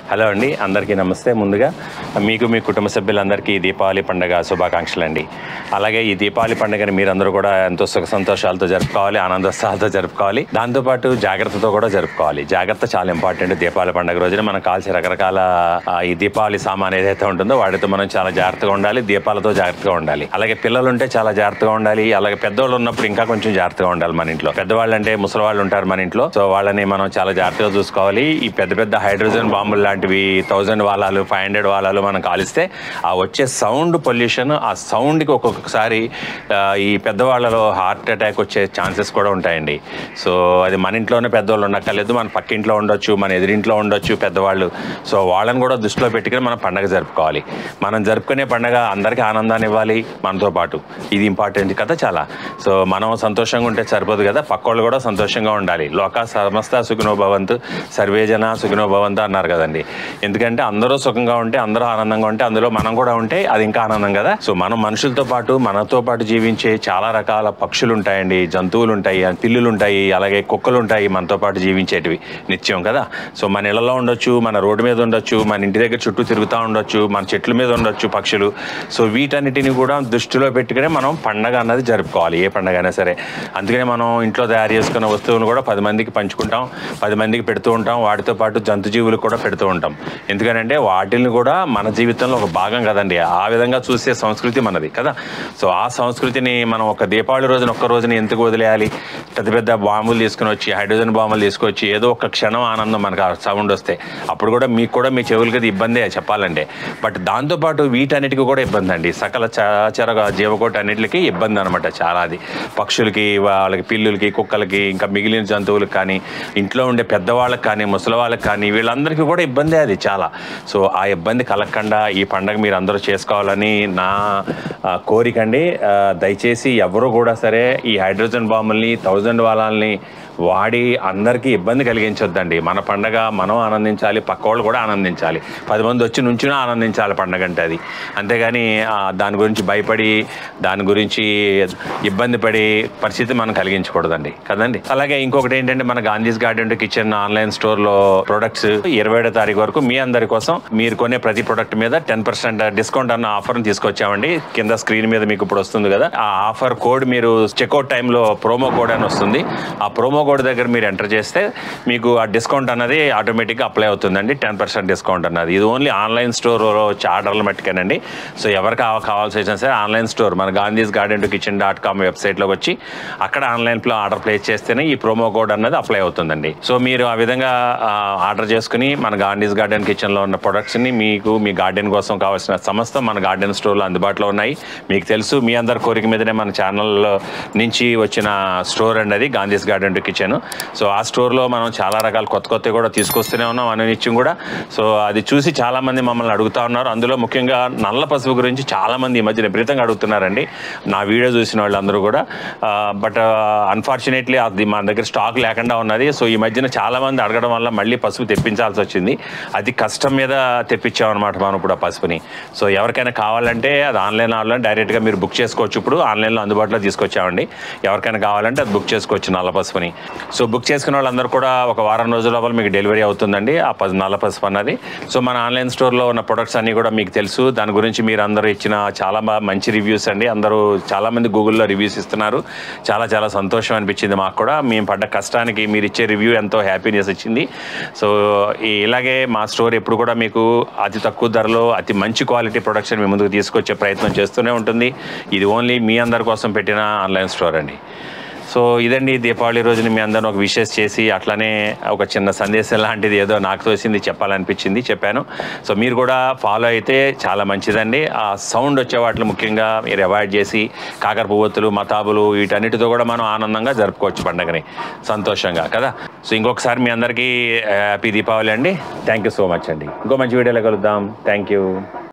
hello అండి అందరికీ నమస్తే ముందుగా మీకు మీ కుటుంబ సభ్యులందరికీ ఈ దీపావళి పండుగ శుభాకాంక్షలు అండి అలాగే ఈ దీపావళి పండుగని మీరందరూ కూడా ఎంతో సుఖ సంతోషాలతో జరుపుకోవాలి ఆనందోత్సాహాలతో జరుపుకోవాలి దాంతోపాటు జాగ్రత్తతో కూడా జరుపుకోవాలి జాగ్రత్త చాలా ఇంపార్టెంట్ దీపావళి పండుగ రోజున మనం కాల్చే రకరకాల ఆ, ఈ దీపావళి సామాన్ ఏదైతే ఉంటుందో వాటితో మనం చాలా జాగ్రత్తగా ఉండాలి దీపాలతో జాగ్రత్తగా ఉండాలి అలాగే పిల్లలు ఉంటే చాలా జాగ్రత్తగా ఉండాలి అలాగే పెద్దవాళ్ళు ఉన్నప్పుడు ఇంకా కొంచెం జాగ్రత్తగా ఉండాలి మన ఇంట్లో పెద్దవాళ్ళు అంటే ముసలి వాళ్ళు ఉంటారు మన ఇంట్లో సో వాళ్ళని మనం చాలా జాగ్రత్తగా చూసుకోవాలి ఈ పెద్ద పెద్ద హైడ్రోజన్ బాంబులు లాంటివి థౌజండ్ వాలాలు ఫైవ్ హండ్రెడ్ వాలాలు మనం కాలిస్తే ఆ వచ్చే సౌండ్ పొల్యూషన్ ఆ సౌండ్కి ఒక్కొక్కసారి ఆ, ఈ పెద్దవాళ్ళలో హార్ట్ అటాక్ వచ్చే ఛాన్సెస్ కూడా ఉంటాయండి సో అది మన ఇంట్లోనే పెద్దవాళ్ళు ఉండక్కర్లేదు మన పక్కింట్లో ఉండొచ్చు మన ఎదురింట్లో ఉండొచ్చు పెద్దవాళ్ళు సో వాళ్ళని కూడా దృష్టిలో పెట్టుకుని మనం పండగ జరుపుకోవాలి మనం జరుపుకునే పండగ అందరికీ ఆనందాన్ని ఇవ్వాలి మనతో పాటు ఇది ఇంపార్టెంట్ కదా చాలా సో మనం సంతోషంగా ఉంటే సరిపోదు కదా పక్కోళ్ళు కూడా సంతోషంగా ఉండాలి లోక సమస్త సుఖినో భవంతు సర్వేజన సుఖినో భవంతు అన్నారు కదండి ఎందుకంటే అందరూ సుఖంగా ఉంటే అందరూ ఆనందంగా ఉంటే అందులో మనం కూడా ఉంటే అది ఇంకా ఆనందం కదా సో మనం మనుషులతో పాటు మనతో పాటు జీవించే చాలా రకాల పక్షులు ఉంటాయండి జంతువులు ఉంటాయి పిల్లులు ఉంటాయి అలాగే కుక్కలు ఉంటాయి మనతో పాటు జీవించేటివి నిత్యం కదా సో మన ఇళ్లలో ఉండొచ్చు మన రోడ్డు మీద ఉండొచ్చు మన ఇంటి దగ్గర చుట్టూ తిరుగుతూ ఉండొచ్చు మన చెట్ల మీద ఉండొచ్చు పక్షులు సో వీటన్నిటిని కూడా దృష్టిలో పెట్టుకునే మనం పండగ అన్నది జరుపుకోవాలి ఏ పండగ అయినా సరే అందుకనే మనం ఇంట్లో తయారు చేసుకున్న వస్తువులు కూడా పది మందికి పంచుకుంటాం పది మందికి పెడుతూ ఉంటాం వాటితో పాటు జంతు జీవులకు కూడా పెడుతూ ఉంటాం ఎందుకనంటే వాటిని కూడా మన జీవితంలో ఒక భాగం కదండి ఆ విధంగా చూసే సంస్కృతి మనది కదా సో ఆ సంస్కృతిని మనం ఒక దీపావళి రోజున ఒక్క రోజున ఎందుకు వదిలేయాలి పెద్ద పెద్ద బాంబులు తీసుకుని వచ్చి హైడ్రోజన్ బాంబులు తీసుకొచ్చి ఏదో ఒక క్షణం ఆనందం మనకు ఆ సౌండ్ వస్తే అప్పుడు కూడా మీకు కూడా మీ చెవులకి అది ఇబ్బందే చెప్పాలంటే బట్ దాంతోపాటు వీటన్నిటికీ కూడా ఇబ్బంది అండి సకల చరాచర జీవకోటి అన్నిటికీ ఇబ్బంది అనమాట చాలా అది పక్షులకి వాళ్ళకి పిల్లులకి కుక్కలకి ఇంకా మిగిలిన జంతువులకు కానీ ఇంట్లో ఉండే పెద్దవాళ్ళకి కానీ ముసలి వాళ్ళకి కానీ వీళ్ళందరికీ కూడా ఇబ్బందే అది చాలా సో ఆ ఇబ్బంది కలగకుండా ఈ పండగ మీరు అందరూ చేసుకోవాలని నా ఆ, కోరిక అండి ఆ, దయచేసి ఎవరు కూడా సరే ఈ హైడ్రోజన్ బాంబుల్ని థౌజండ్ వాలాల్ని వాడి అందరికీ ఇబ్బంది కలిగించొద్దండి మన పండగ మనం ఆనందించాలి పక్క వాళ్ళు కూడా ఆనందించాలి పది మంది వచ్చి నుంచినా ఆనందించాలి పండగ అంటే అది అంతేగాని ఆ, దాని గురించి భయపడి దాని గురించి ఇబ్బంది పడి పరిస్థితి మనం కలిగించకూడదండి కదండి అలాగే ఇంకొకటి ఏంటంటే మన Gandhi's garden to kitchen online స్టోర్లో ప్రొడక్ట్స్ ఇరవై ఏడో తారీఖు వరకు మీ అందరి కోసం మీరు కొనే ప్రతి ప్రొడక్ట్ మీద టెన్ పర్సెంట్ డిస్కౌంట్ అన్న ఆఫర్ని తీసుకొచ్చామండి కింద స్క్రీన్ మీద మీకు ఇప్పుడు వస్తుంది కదా ఆ ఆఫర్ కోడ్ మీరు చెక్అవుట్ టైంలో ప్రోమో కోడ్ అని వస్తుంది ఆ ప్రోమో కోడ్ దగ్గర మీరు ఎంటర్ చేస్తే మీకు ఆ డిస్కౌంట్ అన్నది ఆటోమేటిక్గా అప్లై అవుతుందండి టెన్ పర్సెంట్ డిస్కౌంట్ అన్నది ఇది ఓన్లీ ఆన్లైన్ స్టోర్లో వచ్చే ఆర్డర్లు మట్టుకేనండి సో ఎవరికి కావ- కావాల్సి వచ్చినా సరే ఆన్లైన్ స్టోర్ మన Gandhi's garden to kitchen dot com వెబ్సైట్లోకి వచ్చి అక్కడ ఆన్లైన్లో ఆర్డర్ ప్లేస్ చేస్తేనే ఈ ప్రోమో కోడ్ అన్నది అప్లై అవుతుందండి సో మీరు ఆ విధంగా ఆ, ఆర్డర్ చేసుకుని మన గాంధీస్ గార్డెన్ కిచెన్లో ఉన్న ప్రొడక్ట్స్ని మీకు మీ గార్డెన్ కోసం కావాల్సిన సమస్తం మన గార్డెన్ స్టోర్లో అందుబాటులో ఉన్నాయి మీకు తెలుసు మీ అందరి కోరిక మీదనే మన ఛానల్లో నుంచి వచ్చిన స్టోర్ అండి అది Gandhi's garden to kitchen so ఆ స్టోర్లో మనం చాలా రకాల కొత్త కొత్తవి కూడా తీసుకొస్తూనే ఉన్నాం అనునిత్యం కూడా సో అది చూసి చాలా మంది మమ్మల్ని అడుగుతా ఉన్నారు అందులో ముఖ్యంగా నల్ల పసుపు గురించి చాలా మంది ఈ మధ్య విపరీతంగా అడుగుతున్నారండి నా వీడియో చూసిన వాళ్ళందరూ కూడా బట్ అన్ఫార్చునేట్లీ అది మన దగ్గర స్టాక్ లేకుండా ఉన్నది సో ఈ మధ్యన చాలా మంది అడగడం వల్ల మళ్ళీ పసుపు తెప్పించాల్సి వచ్చింది అది కష్టం మీద తెప్పించామన్నమాట మనం ఇప్పుడు ఆ పసుపుని సో ఎవరికైనా కావాలంటే అది ఆన్లైన్ ఆన్లైన్ డైరెక్ట్గా మీరు బుక్ చేసుకోవచ్చు ఇప్పుడు ఆన్లైన్లో అందుబాటులో తీసుకొచ్చామండి ఎవరికైనా కావాలంటే అది బుక్ చేసుకోవచ్చు నల్ల పసుపుని సో బుక్ చేసుకున్న వాళ్ళందరూ కూడా ఒక వారం రోజుల లోపల మీకు డెలివరీ అవుతుందండి ఆ పసు నల్ల పసుపు అన్నది సో మన ఆన్లైన్ స్టోర్లో ఉన్న ప్రొడక్ట్స్ అన్నీ కూడా మీకు తెలుసు దాని గురించి మీరు అందరూ ఇచ్చిన చాలా బా- మంచి రివ్యూస్ అండి అందరూ చాలా మంది గూగుల్లో రివ్యూస్ ఇస్తున్నారు చాలా చాలా సంతోషం అనిపించింది మాకు కూడా మేము పడ్డ కష్టానికి మీరు ఇచ్చే రివ్యూ ఎంతో హ్యాపీనెస్ ఇచ్చింది సో ఈ- ఇలాగే మా స్టోర్ ఎప్పుడు కూడా మీకు అతి తక్కువ ధరలో అతి మంచి క్వాలిటీ ప్రొడక్షన్ మీ ముందుకు తీసుకొచ్చే ప్రయత్నం చేస్తూనే ఉంటుంది ఇది ఓన్లీ మీ అందరి కోసం పెట్టిన ఆన్లైన్ స్టోర్ అండి సో ఇదండి దీపావళి రోజున మీ అందరిని ఒక విషెస్ చేసి అట్లానే ఒక చిన్న సందేశం లాంటిది ఏదో నాకు తోసింది చెప్పాలనిపించింది చెప్పాను సో మీరు కూడా ఫాలో అయితే చాలా మంచిదండి ఆ సౌండ్ వచ్చే వాటిని ముఖ్యంగా మీరు అవాయిడ్ చేసి కాకర పువ్వొత్తులు మతాబులు వీటన్నిటితో కూడా మనం ఆనందంగా జరుపుకోవచ్చు పండగని సంతోషంగా కదా సో ఇంకొకసారి మీ అందరికీ హ్యాపీ దీపావళి అండి థ్యాంక్ యూ సో మచ్ అండి ఇంకో మంచి వీడియోలో కలుద్దాం థ్యాంక్ యూ